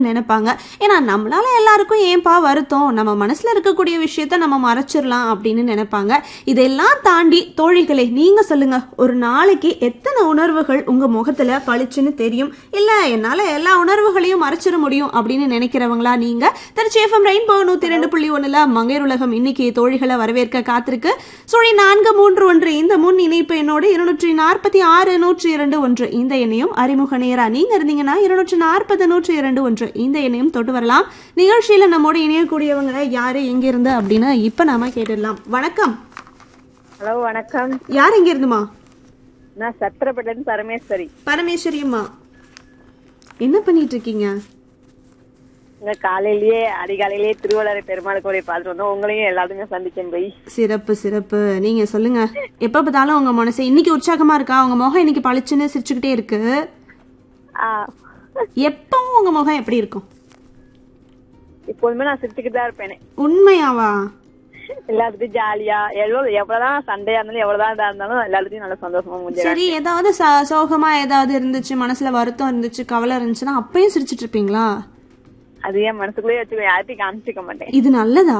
நினைப்பாங்க ஏன்னா நம்மளால எல்லாருக்கும் ஏன்பா வருத்தம் நம்ம மனசுல இருக்கக்கூடிய விஷயத்த நம்ம மறைச்சிடலாம் அப்படின்னு நினைப்பாங்க இதெல்லாம் தாண்டி தோழிகளே நீங்க சொல்லுங்க ஒரு நாளைக்கு எத்தனை உணர்வுகள் உங்க முகத்துல பளிச்சுன்னு தெரியும் இல்ல என்னால எல்லா உணர்வுகளையும் மறைச்சிட முடியும் அப்படின்னு நினைக்கிறவங்களா நீங்க திருச்சி எஃப்எம் ரெயின்போ நூத்தி ரெண்டு புள்ளி ஒண்ணுல மங்கையர் உலகம் இன்னைக்கு தோழிகளை வரவேற்க காத்திருக்கு சுழி நான்கு மூன்று ஒன்று இந்த முன் இணைப்பு என்னோடு இருநூற்றி நாற்பத்தி ஆறு நூற்றி இரண்டு ஒன்று இந்த எண்ணையும் அறிமுக நேரா நீங்க இருந்தீங்கன்னா இருநூற்றி நாற்பது நூற்றி இரண்டு ஒன்று இந்த எண்ணையும் தொட்டு வரலாம் நிகழ்ச்சியில நம்மோட இணையக்கூடியவங்க யாரு எங்க இருந்து அப்படின்னு இப்ப நாம கேட்டுடலாம் வணக்கம் ஹலோ வணக்கம் யார் எங்க இருந்துமா நான் சத்திரப்பட்டேன் பரமேஸ்வரி பரமேஸ்வரி அம்மா என்ன பண்ணிட்டு இருக்கீங்க இங்க காலையிலேயே அதிகாலையிலேயே திருவள்ளுவர் பெருமாள் கோரை பார்த்துட்டு வந்தோம் உங்களையும் எல்லாத்துமே சந்திச்சேன் போய் சிறப்பு சிறப்பு நீங்க சொல்லுங்க எப்ப பார்த்தாலும் உங்க மனசு இன்னைக்கு உற்சாகமா இருக்கா உங்க முகம் இன்னைக்கு பளிச்சுன்னு சிரிச்சுக்கிட்டே இருக்கு ஆ, எப்பவும் உங்க முகம் எப்படி இருக்கும் எப்போதுமே நான் சிரிச்சுக்கிட்டு தான் இருப்பேனே உண்மையாவா எல்லாத்துக்கும் ஜாலியா எவ்வளவு எவ்வளவுதான் சண்டையா இருந்தாலும் எவ்வளவுதான் இதா இருந்தாலும் எல்லாத்துக்கும் நல்ல சந்தோஷமா முடிஞ்சு சரி ஏதாவது ச- சோகமா ஏதாவது இருந்துச்சு மனசுல வருத்தம் இருந்துச்சு கவலை இருந்துச்சுன்னா அப்பயும் சிரிச்சிட்டு இருப்பீங்களா அது என் மனசுக்குள்ளேயே வச்சுக்கோ யார்ட்டையும் காமிச்சிக்க மாட்டேன் இது நல்லதா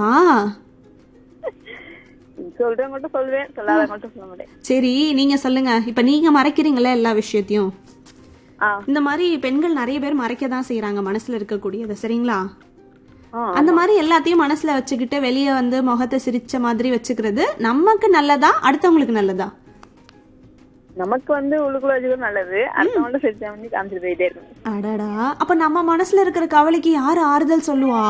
சொல்றவங்க சொல்லுவேன் சொல்லாதவங்க சொல்ல மாட்டேன் சரி நீங்க சொல்லுங்க இப்ப நீங்க மறைக்கிறீங்களா எல்லா விஷயத்தையும் ஆ இந்த மாதிரி பெண்கள் நிறைய பேர் மறைக்க தான் செய்யறாங்க மனசுல இருக்கக்கூடியதை சரிங்களா ஆ. அந்த மாதிரி எல்லாத்தையும் மனசுல வச்சுக்கிட்டு வெளியே வந்து முகத்தை சிரிச்ச மாதிரி வச்சுக்கிறது நமக்கு நல்லதா அடுத்தவங்களுக்கு நல்லதா நமக்கு வந்து உள்ளுக்குள்ள வச்சுக்கிறது நல்லது அடுத்தவங்க சிரிச்சா வந்து காமிச்சிட்டு போயிட்டே இருக்கணும் அடடா அப்ப நம்ம மனசுல இருக்கிற கவலைக்கு யாரு ஆறுதல் சொல்லுவா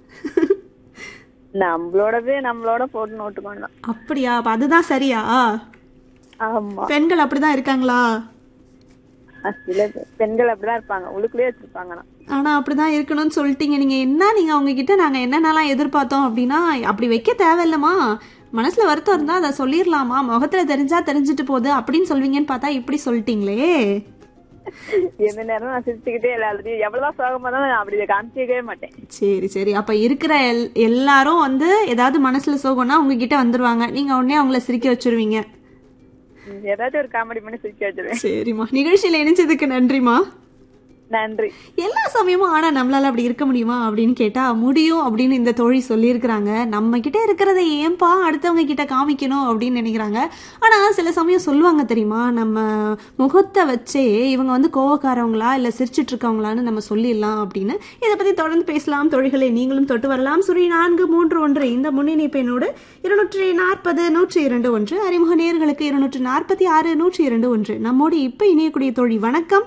நம்மளோடது நம்மளோட போட்டு நோட்டுக்கணும் அப்படியா அப்ப அதுதான் சரியா ஆமா பெண்கள் அப்படிதான் இருக்காங்களா அஹ் சில பெ- பெண்கள் அப்படிதான் இருப்பாங்க உள்ளுக்குள்ளேயே வச்சிருப்பாங்க ஆனா. ஆனா அப்படிதான் இருக்கணும்னு சொல்லிட்டீங்க நீங்க என்ன நீங்க அவங்க கிட்ட நாங்க என்னென்னலாம் எதிர்பார்த்தோம் அப்படின்னா அப்படி வைக்க தேவையில்லமா மனசுல வருத்தம் இருந்தா அதை சொல்லிடலாமா முகத்துல தெரிஞ்சா தெரிஞ்சுட்டு போகுது அப்படின்னு சொல்வீங்கன்னு பார்த்தா இப்படி சொல்லிட்டீங்களே எந்த நேரம் நான் சிரிச்சுக்கிட்டே எல்லாத்தையும் எவ்வளவுதான் சோகமா இருந்தாலும் நான் அப்படி காமிச்சிக்கவே மாட்டேன் சரி சரி அப்ப இருக்கிற எல் எல்லாரும் வந்து ஏதாவது மனசுல சோகம்னா உங்ககிட்ட வந்துருவாங்க நீங்க உடனே அவங்கள சிரிக்க வச்சிருவீங்க ம், ஏதாச்சும் ஒரு காமெடி பண்ணி சிரிக்க வச்சிருவேன் சரிம்மா நிகழ்ச்சியில இணைச்சதுக்கு நன்றிம்மா நன்றி எல்லா சமயமும் ஆனா நம்மளால அப்படி இருக்க முடியுமா அப்படின்னு கேட்டா முடியும் அப்படின்னு இந்த தோழி சொல்லியிருக்கிறாங்க நம்ம கிட்ட இருக்கிறத ஏன்பா அடுத்தவங்க கிட்ட காமிக்கணும் அப்படின்னு நினைக்கிறாங்க ஆனா சில சமயம் சொல்லுவாங்க தெரியுமா நம்ம முகத்தை வச்சே இவங்க வந்து கோவக்காரவங்களா இல்ல சிரிச்சிட்டு இருக்கவங்களான்னு நம்ம சொல்லிடலாம் அப்படின்னு இதை பத்தி தொடர்ந்து பேசலாம் தோழிகளை நீங்களும் தொட்டு வரலாம் சுரி நான்கு மூன்று ஒன்று இந்த முன்னிணைப்பு என்னோடு இருநூற்றி நாற்பது நூற்றி இரண்டு ஒன்று அறிமுக நேர்களுக்கு இருநூற்றி நாற்பத்தி ஆறு நூற்றி இரண்டு ஒன்று நம்மோடு இப்ப இணையக்கூடிய தோழி வணக்கம்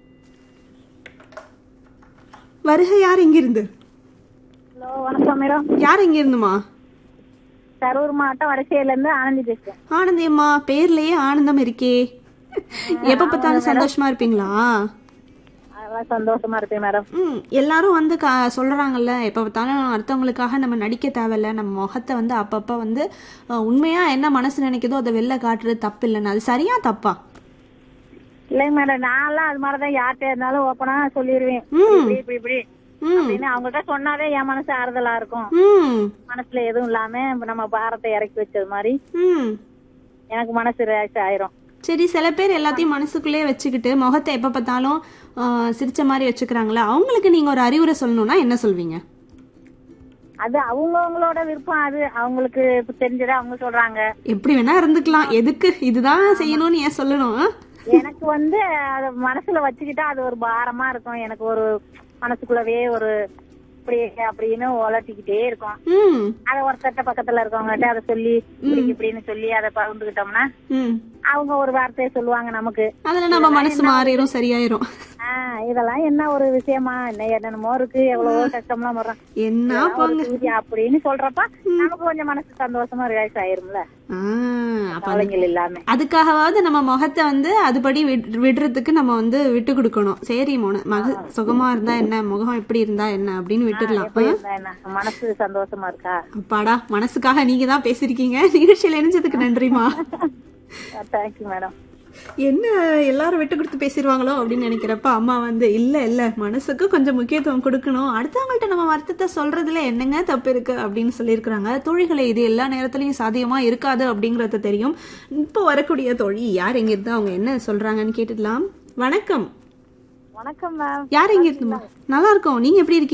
வருகை யார் இங்கிருந்து ஹலோ வணக்கம் மேடம் யார் இங்கிருந்துமா கரூர் மாவட்டம் வடசேரில இருந்து ஆனந்தி பேசுறேன் ஆனந்தி அம்மா பேர்லயே ஆனந்தம் இருக்கே எப்ப பார்த்தாலும் சந்தோஷமா இருப்பீங்களா அதெல்லாம் சந்தோஷமா இருப்பேன் மேடம் ம் எல்லாரும் வந்து க சொல்றாங்கல்ல எப்ப பார்த்தாலும் அடுத்தவங்களுக்காக நம்ம நடிக்க தேவையில்ல நம்ம முகத்தை வந்து அப்பப்ப வந்து அஹ், உண்மையா என்ன மனசு நினைக்குதோ அதை வெளில காட்டுறது தப்பு இல்லைன்னு அது சரியா தப்பா இல்லைங்க மேடம் நான்லாம் அது மாதிரிதான் யார்கிட்ட இருந்தாலும் ஓப்பனா சொல்லிடுவேன் ம். இப்படி இப்படி இப்படி ம் அப்படின்னு அவங்ககிட்ட சொன்னாவே என் மனசு ஆறுதலா இருக்கும் ம் மனசுல எதுவும் இல்லாம நம்ம பாரத்தை இறக்கி வச்சது மாதிரி ம் எனக்கு மனசு ரிலாக்ஸ் ஆயிரும் சரி சில பேர் எல்லாத்தையும் மனசுக்குள்ளேயே வச்சுக்கிட்டு முகத்தை எப்ப பார்த்தாலும் அஹ், சிரிச்ச மாதிரி வச்சுக்கிறாங்களா அவங்களுக்கு நீங்க ஒரு அறிவுரை சொல்லணும்னா என்ன சொல்வீங்க அது அவங்கவங்களோட விருப்பம் அது அவங்களுக்கு இப்ப தெரிஞ்சதை அவங்க சொல்றாங்க எப்படி வேணா இருந்துக்கலாம் எதுக்கு இதுதான் செய்யணும்னு ஏன் சொல்லணும் ஆ? எனக்கு வந்து அத மனசுல வச்சுக்கிட்டா அது ஒரு பாரமா இருக்கும் எனக்கு ஒரு மனசுக்குள்ளவே ஒரு இப்படி அப்படின்னு உலட்டிக்கிட்டே இருக்கும் ம் அத ஒருத்தட்ட பக்கத்துல இருக்கவங்ககிட்ட அதை சொல்லி இப்படி இப்படின்னு சொல்லி அதை பகிர்ந்துகிட்டோம்னா ம் அவங்க ஒரு வார்த்தையை சொல்லுவாங்க நமக்கு அதுல நம்ம மனசு மாறிடும் சரியாயிரும் ஆஹ் இதெல்லாம் என்ன ஒரு விஷயமா என்ன என்னென்னமோ இருக்கு எவ்வளவோ கஷ்டம்லாம் வர்றோம் என்ன இதெல்லாம் ஒரு போங்க பூஜை அப்படின்னு சொல்றப்ப நமக்கு கொஞ்சம் மனசு சந்தோஷமா ரிலாக்ஸ் ஆயிரும்ல ஆ, அப்ப அது- கவலைகள் இல்லாம அதுக்காகவாவது நம்ம முகத்தை வந்து அதுபடி விட்- விடுறதுக்கு நம்ம வந்து விட்டு கொடுக்கணும் சரி மொன மக சுகமா இருந்தா என்ன முகம் எப்படி இருந்தா என்ன அப்படின்னு விட்டுடலாம் எப்படி இருந்தா என்ன மனசு சந்தோஷமா இருக்கா அப்பாடா மனசுக்காக நீங்க தான் பேசிருக்கீங்க நிகழ்ச்சியில இணைஞ்சதுக்கு நன்றிமா தேங்க்யூ மேடம் என்ன எல்லாரும் விட்டு கொடுத்து பேசிடுவாங்களோ அப்படின்னு நினைக்கிறப்ப அம்மா வந்து இல்ல இல்ல மனசுக்கு கொஞ்சம் முக்கியத்துவம் கொடுக்கணும் அடுத்தவங்கள்ட்ட நம்ம வருத்தத்தை சொல்றதுல என்னங்க தப்பு இருக்கு அப்படின்னு சொல்லியிருக்கிறாங்க தோழிகளை இது எல்லா நேரத்துலயும் சாத்தியமா இருக்காது அப்படிங்கறது தெரியும் இப்போ வரக்கூடிய தோழி யார் எங்க இருந்து அவங்க என்ன சொல்றாங்கன்னு கேட்டுடலாம் வணக்கம் வணக்கம் மேம் யார் இங்க இருக்குமா நல்லா இருக்கோம் நீங்க எப்படி இருக்கீங்க